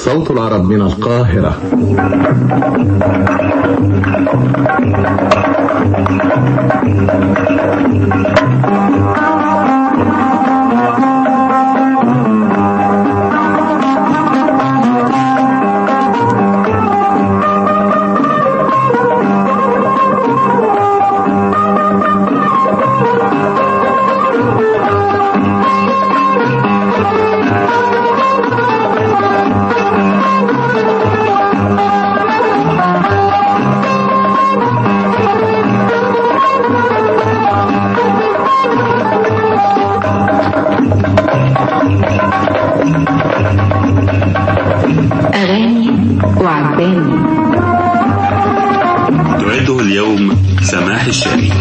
صوت العرب من القاهرة أغاني وعباني تعده اليوم سماح الشامي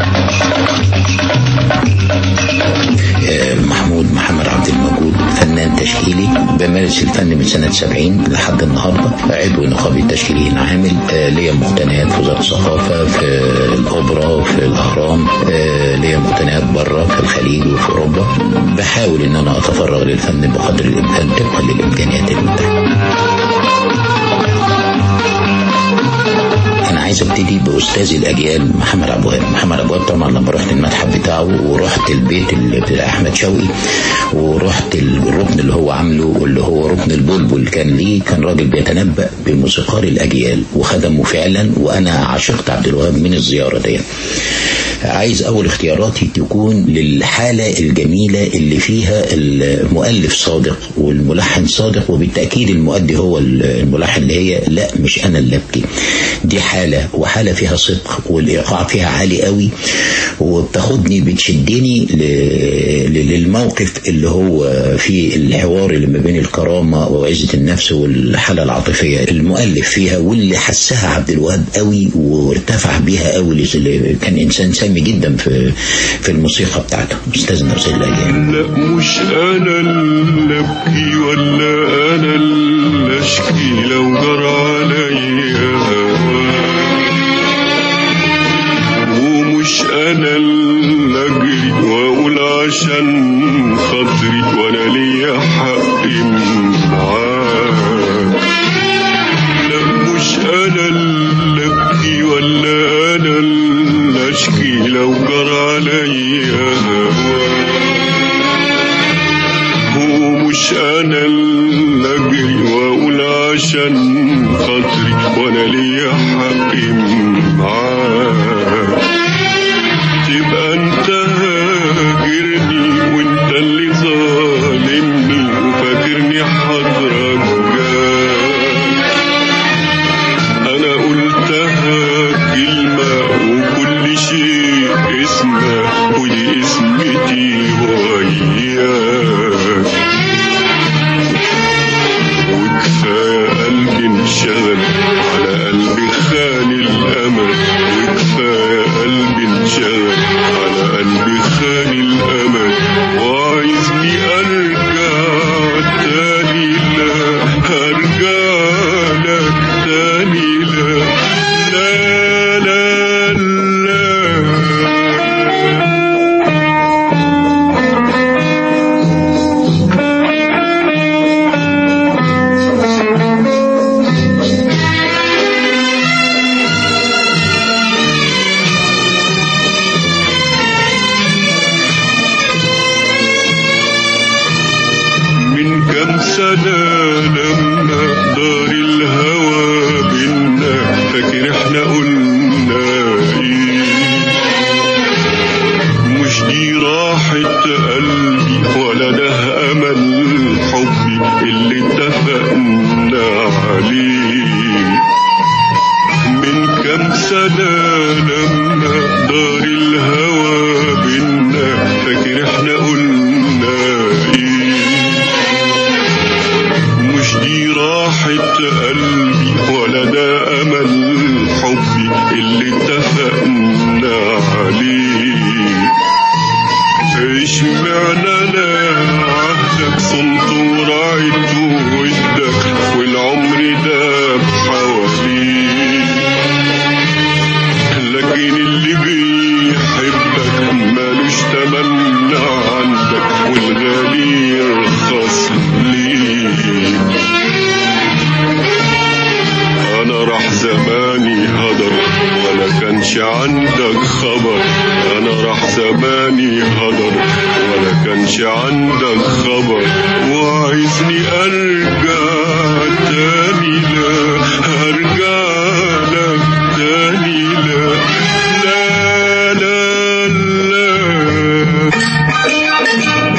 محمود محمد عبد الموجود فنان تشكيلي بمارس الفن من سنة 70 لحد النهاردة عضو نقابة التشكيليين عامل آه، ليا مقتنيات في وزارة الثقافة في الأوبرا وفي الأهرام آه، ليا مقتنيات بره في الخليج وفي أوروبا بحاول إن أنا أتفرغ للفن بقدر الإمكان طبقا للإمكانيات المتاحة انا عايز ابتدي باستاذ الاجيال محمد عبد الوهاب محمد عبد الوهاب طبعا لما رحت المتحف بتاعه ورحت البيت اللي بتاع احمد شوقي ورحت الركن اللي هو عامله اللي هو ركن البلبل كان ليه كان راجل بيتنبأ بموسيقار الاجيال وخدمه فعلا وانا عشقت عبد الوهاب من الزياره دي عايز اول اختياراتي تكون للحالة الجميلة اللي فيها المؤلف صادق والملحن صادق وبالتأكيد المؤدي هو الملحن اللي هي لا مش انا اللي ابكي دي حالة وحالة فيها صدق والايقاع فيها عالي قوي وبتاخدني بتشدني ل- ل- للموقف اللي هو في الحوار اللي ما بين الكرامة وعزة النفس والحالة العاطفية المؤلف فيها واللي حسها عبد الوهاب قوي وارتفع بيها قوي لز- كان انسان سامي جدا في في الموسيقى بتاعته استاذنا استاذ الايام لا مش انا اللي ابكي ولا انا اللي اشكي لو جرى عليا ومش انا اللي اجري واقول عشان خاطري وانا ليا حق معاك لا مش انا اللي ابكي ولا انا اللي اشكي لو جرى عليا ومش انا اللي اجري واقول عشان خاطري وانا ليا حق معاك تبقى انت هاجرني وانت اللي ظالمني وفاكرني حضرك جاك انا قلتها كلمة وكل شيء اسمه ودي اسمتي وياك وكفاية قلبي انشغل على قلبي خان الأمل وكفاية قلبي انشغل على قلبي خان الأمل وعايزني أرجع تاني لا أرجع لك تاني لا لا لا لا من كم سنة لما دار الهوى بينا فاكر احنا قلنا ايه مش دي راحة قلبي ولا ده أمل حبي اللي اتفقنا عليه من كم سنة لما دار الهوى بينا فاكر احنا قلنا ايه مش دي راحة قلبي ولا ده أمل حبي اللي اتفقنا عليه اشمعنى لا عهدك صنت ورعيت ودك والعمر ده عندك خبر انا راح زماني هدر ولا كانش عندك خبر وعايزني ارجع تاني لا ارجع لك تاني لا لا لا لا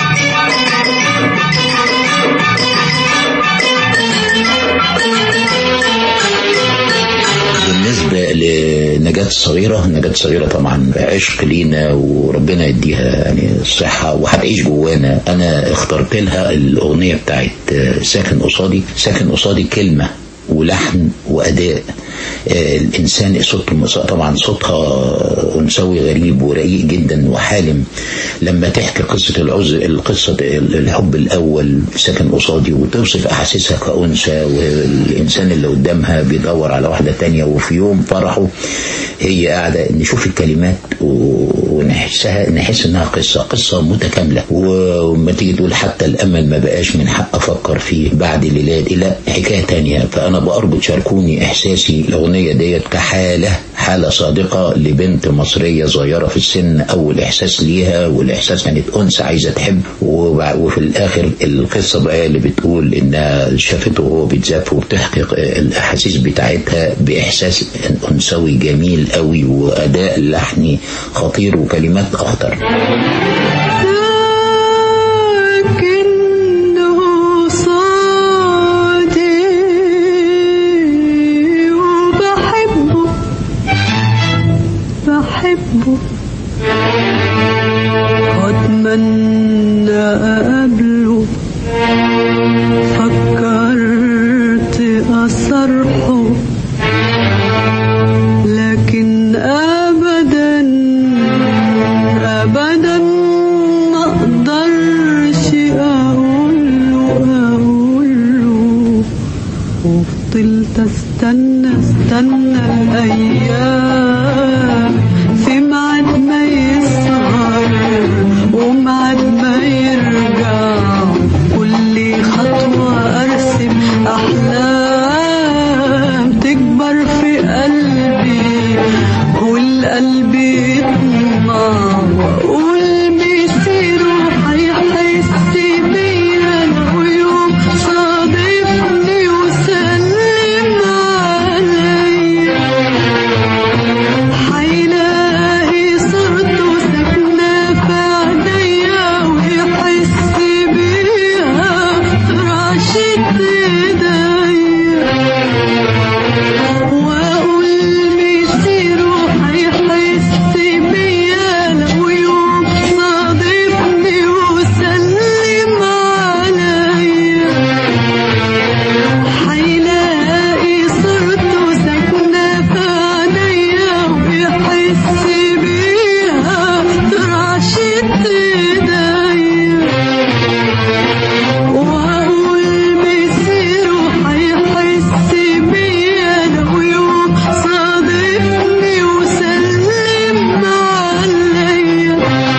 بالنسبة لنجاة الصغيرة نجاة الصغيرة طبعا عشق لينا وربنا يديها يعني الصحة وهتعيش جوانا أنا اخترت لها الأغنية بتاعت ساكن قصادي ساكن قصادي كلمة ولحن وأداء آه، الإنسان صوت طبعا صوتها أنثوي غريب ورقيق جدا وحالم لما تحكي قصة العز القصة الحب الأول ساكن قصادي وتوصف أحاسيسها كأنثى والإنسان اللي قدامها بيدور على واحدة تانية وفي يوم فرحه هي قاعدة نشوف الكلمات و- ونحسها نحس إنها قصة قصة متكاملة وما تيجي تقول حتى الأمل ما بقاش من حق أفكر فيه بعد الليلات لا حكاية تانية فأنا بأربط شاركوني إحساسي الأغنية ديت كحالة حالة صادقة لبنت مصرية صغيرة في السن أول إحساس ليها والإحساس كانت أنثى عايزة تحب وبع- وفي الآخر القصة بقى اللي بتقول إنها شافته وهو بيتزاف وبتحقق الأحاسيس بتاعتها بإحساس أنثوي جميل قوي وأداء لحني خطير وكلمات أخطر لكن قصادي وبحبه بحبه واتمنى اقابله فكرت اصرحه لكن ابدا ابدا ما اقدرش اقوله اقوله وفضلت استنى استنى الايام في ميعاد ما يسهر وميعاد ما يرجع كل خطوة ارسم احلام تكبر في قلبي والقلب يطمع واقول مسيره هيحس بيا لو يوم صادفني وسلم عليا هيلاقي صورته ساكنة في عينيا ويحس بيها في رعشة ايديا واقول مسيره هيحس بيا لو يوم صادفني وسلم عليا هيلاقي صورته ساكنة في عينيا ويحس بيها في رعشة ايديا وأقول مسيره هيحس بيا لو يوم صادفني وسلم عليا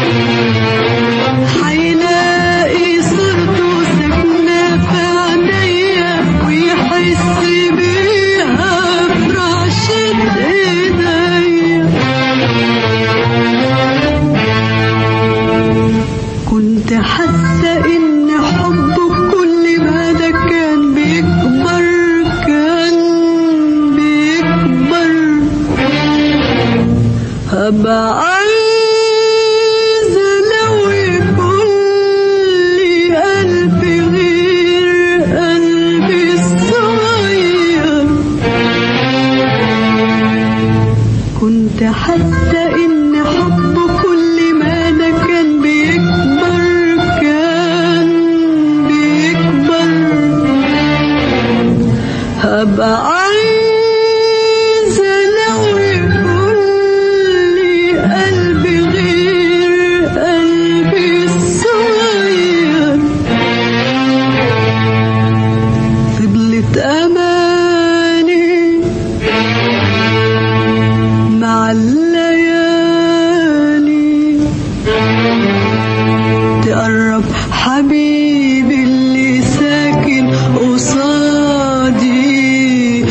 هيلاقي صورته ساكنة في عينيا ويحس بيها في رعشة ايديا كنت حاسة ان حبه كل ما ده كان بيكبر كان بيكبر هبقى عايزة لو يكون لي قلب غير قلبي الصغير كنت حاسة إن حبه كل ما ده كان بيكبر كان بيكبر هبقى عايزة لو يكون لي قلب غير قلبي الصغير فضلت أماني مع الليالي تقرب حبيبي اللي ساكن قصادي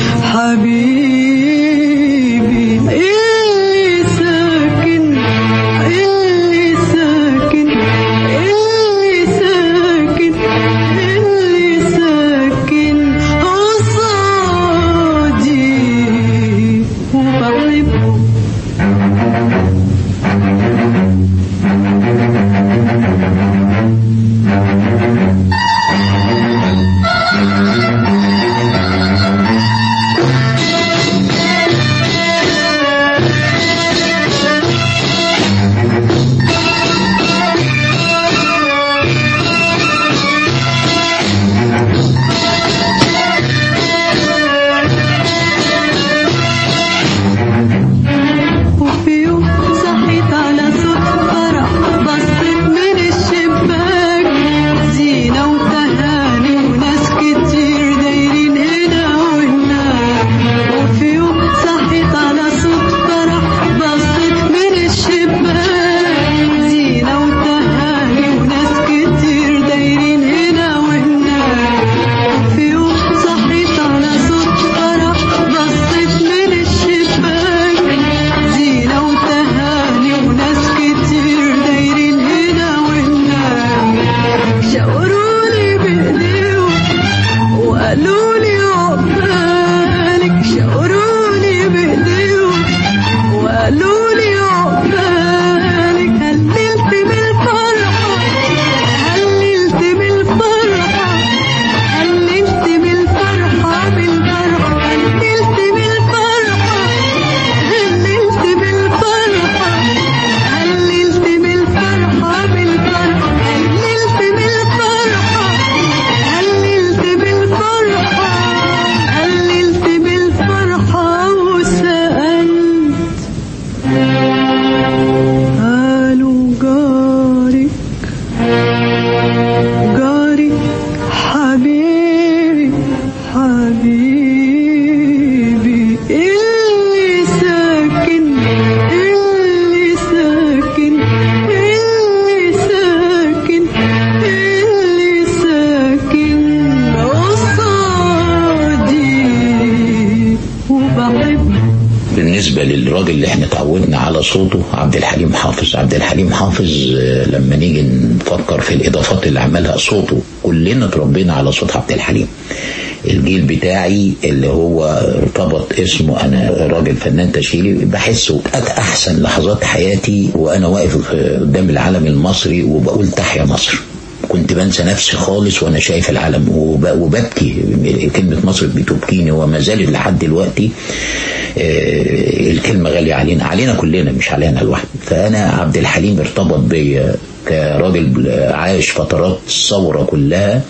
بالنسبة للراجل اللي احنا تعودنا على صوته عبد الحليم حافظ عبد الحليم حافظ آه، لما نيجي نفكر في الإضافات اللي عملها صوته كلنا اتربينا على صوت عبد الحليم الجيل بتاعي اللي هو ارتبط اسمه انا راجل فنان تشكيلي بحسه كانت احسن لحظات حياتي وانا واقف قدام العلم المصري وبقول تحيا مصر كنت بنسى نفسي خالص وانا شايف العالم وب- وببكي كلمة مصر بتبكيني وما زالت لحد دلوقتي آه، الكلمة غالية علينا علينا كلنا مش علينا لوحدي فأنا عبد الحليم ارتبط بيا كراجل عايش فترات الثورة كلها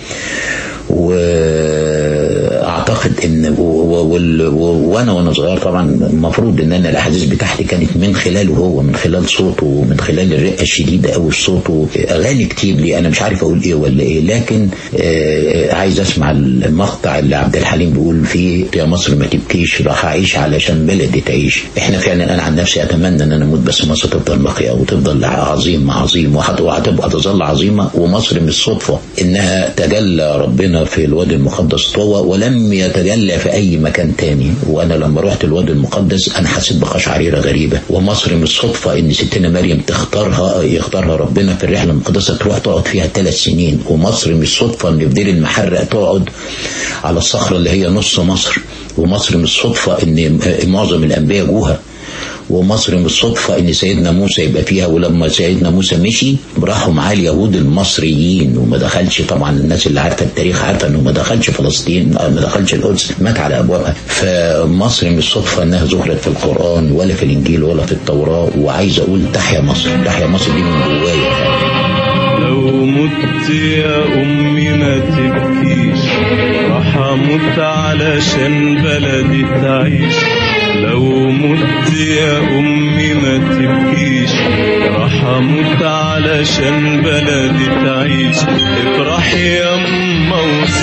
واعتقد ان و- و- وال- و- وانا وانا صغير طبعا المفروض ان انا الاحاديث بتاعتي كانت من خلاله هو من خلال صوته ومن خلال الرقه الشديده قوي في صوته اغاني كتير لي انا مش عارف اقول ايه ولا ايه لكن آه، عايز اسمع المقطع اللي عبد الحليم بيقول فيه يا مصر ما تبكيش راح اعيش علشان بلدي تعيش احنا فعلا انا عن نفسي اتمنى ان انا اموت بس مصر تفضل باقيه وتفضل عظيمه عظيم وهت- وهتبقى تظل عظيمه ومصر مش صدفه انها تجلى ربنا في الوادي المقدس طوى ولم يتجلى في اي مكان تاني وانا لما رحت الوادي المقدس انا حسيت بقشعريره غريبه ومصر مش صدفه ان ستنا مريم تختارها يختارها ربنا في الرحله المقدسه تروح تقعد فيها ثلاث سنين ومصر مش صدفه ان في دير المحرق تقعد على الصخره اللي هي نص مصر ومصر مش صدفه ان معظم الانبياء جوها ومصر مش صدفة ان سيدنا موسى يبقى فيها ولما سيدنا موسى مشي راحوا معاه اليهود المصريين وما دخلش طبعا الناس اللي عارفة التاريخ عارفة انه ما دخلش فلسطين آه، ما دخلش القدس مات على ابوابها فمصر مش صدفة انها ذكرت في القرآن ولا في الانجيل ولا في التوراة وعايز اقول تحيا مصر تحيا مصر دي من جوايا لو مت يا أمي ما تبكيش راح أموت علشان بلدي تعيش لو مت يا أمي ما تبكيش راح أموت علشان بلدي تعيش افرح يا أما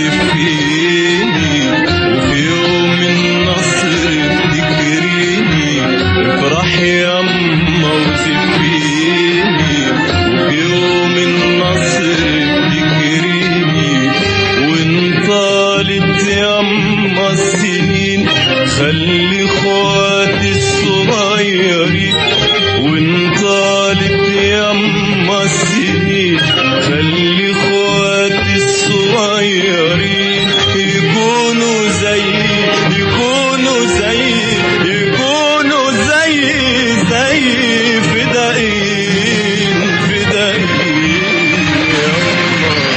وسفيني وفي يوم النصر افتكريني افرح يا أما وسفيني وفي يوم النصر افتكريني وان طالت يما السنين خلي اخواتي الصغيرين وان طالت يما السنين خلي اخواتي الصغيرين يكونوا زي يكونوا زي يكونوا زي زي فدائين فدائين يا الله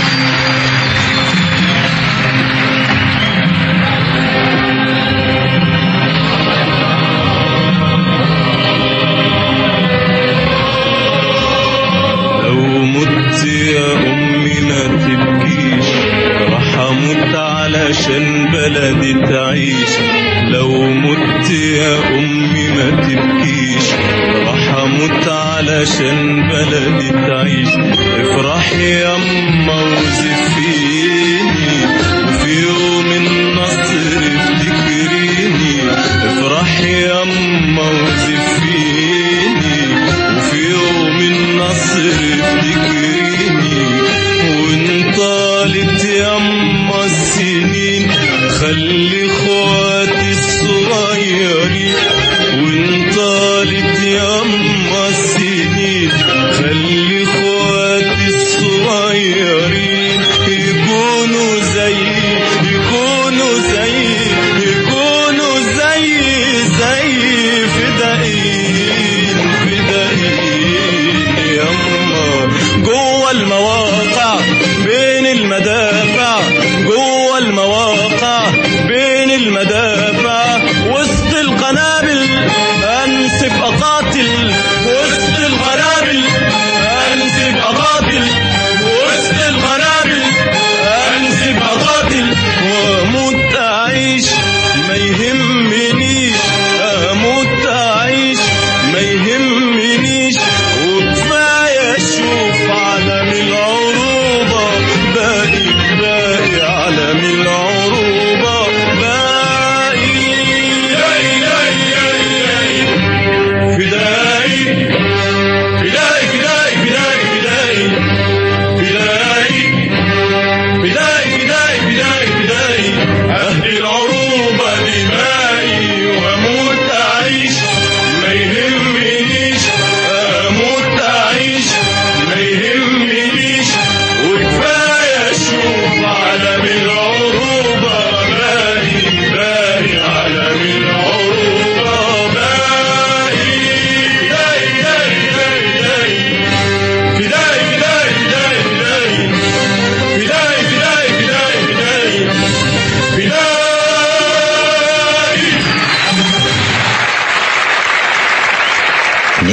لو مت يا أمي ما تبكيش راح أموت علشان بلدي تعيش لو مت يا أمي ما تبكيش راح أموت علشان بلدي تعيش افرحي يا أما وزفيني وفي يوم النصر افتكريني افرحي يا أما وزفيني وفي يوم النصر افتكريني وان طالت يما السنين خلي اخواتي الصغيرين وان طالت يما السنين خلي اخواتي الصغيرين يكونوا زي يكونوا زي يكونوا زي زي فدائين فدائين يما جوه المواقع بين المدافع جوه المواقع بين المدافع وسط القنابل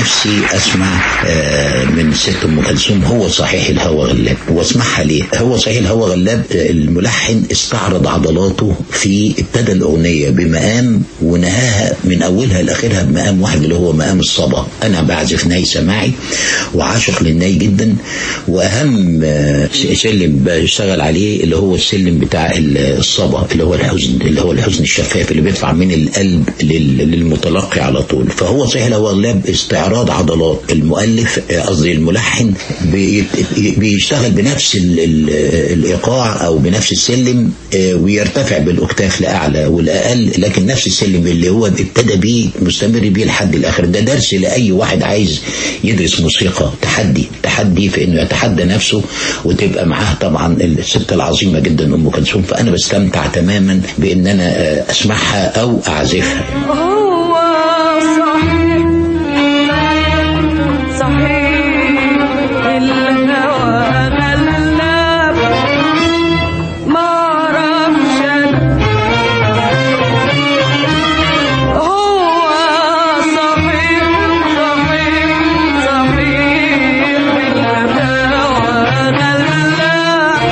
نفسي اسمع آه، من الست ام كلثوم هو صحيح الهوى غلاب واسمعها ليه هو صحيح الهوى غلاب آه، الملحن استعرض عضلاته في ابتدى الاغنيه بمقام ونهاها من اولها لاخرها بمقام واحد اللي هو مقام الصبا انا بعزف ناي سماعي وعاشق للناي جدا واهم آه، سلم بشتغل عليه اللي هو السلم بتاع الصبا اللي هو الحزن اللي هو الحزن الشفاف اللي بيطلع من القلب لل- للمتلقي على طول فهو صحيح لو غلاب استعراض عضلات المؤلف آه، قصدي الملحن بي- بيشتغل بنفس ال- ال- الايقاع او بنفس السلم آه، ويرتفع بالاكتاف لاعلى والاقل لكن نفس السلم اللي هو ابتدى بيه مستمر بيه لحد الاخر ده درس لاي واحد عايز يدرس موسيقى تحدي تحدي في انه يتحدى نفسه وتبقى معاه طبعا الست العظيمه جدا ام كلثوم فانا بستمتع تماما بان انا آه، اسمعها او اعزفها هو صحيح صحيح الهوى غلاب ما اعرفش هو صحيح صحيح صحيح الهوى غلاب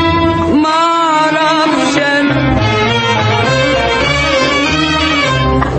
ما اعرفش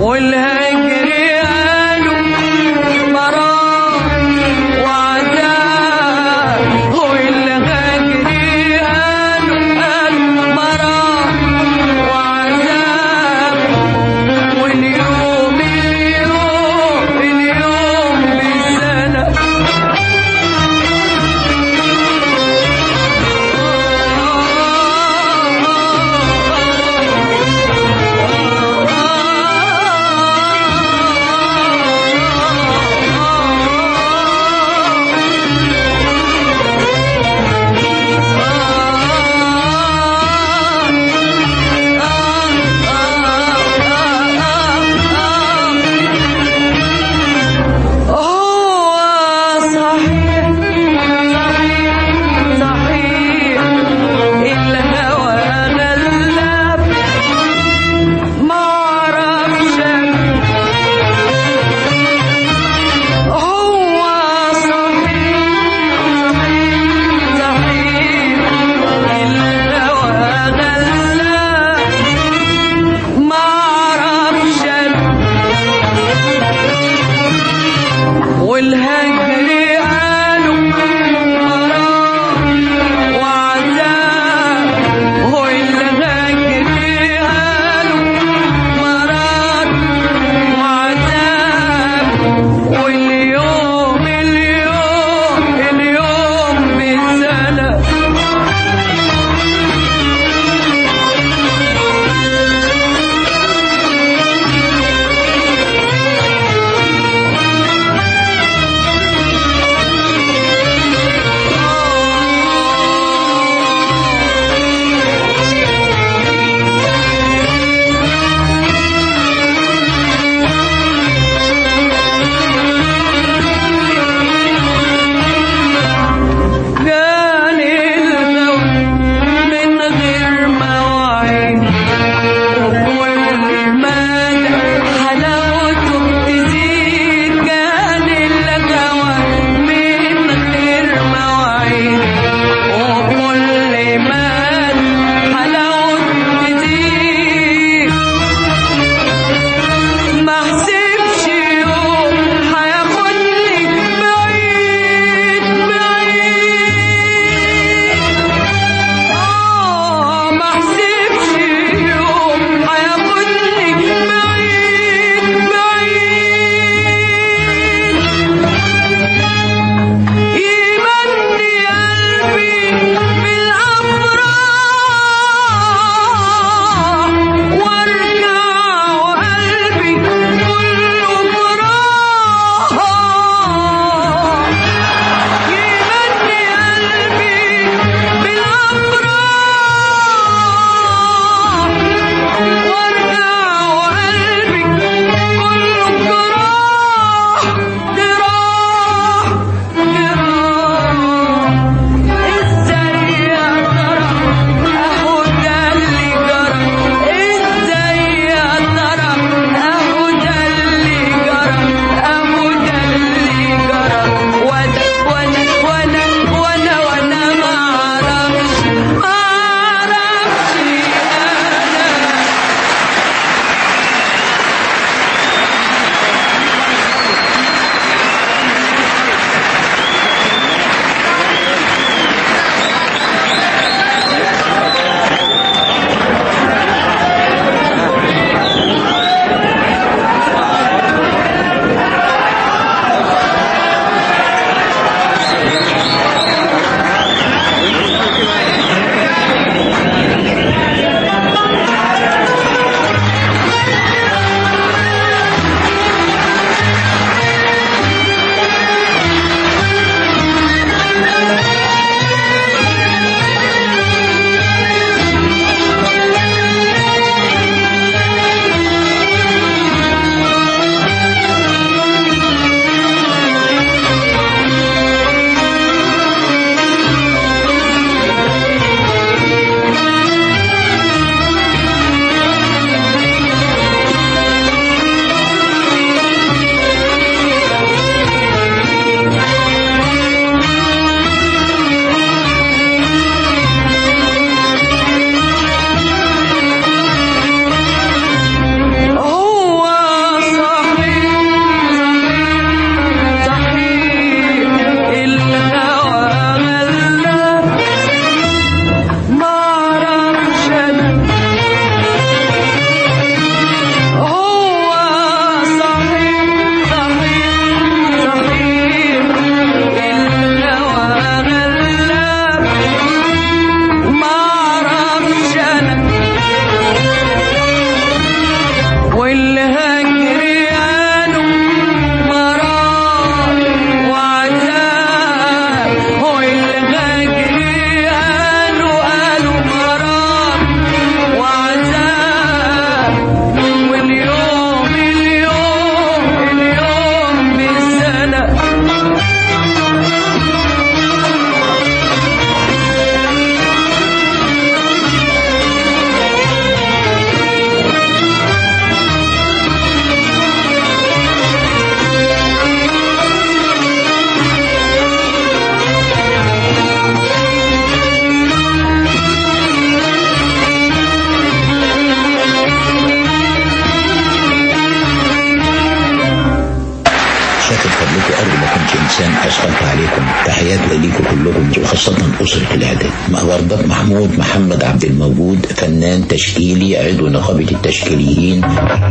وخاصة أسرة الإعداد وردة محمود محمد عبد الموجود فنان تشكيلي عضو نقابة التشكيليين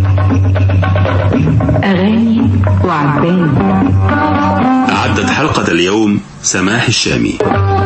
أغاني وعبان أعدت حلقة اليوم سماح الشامي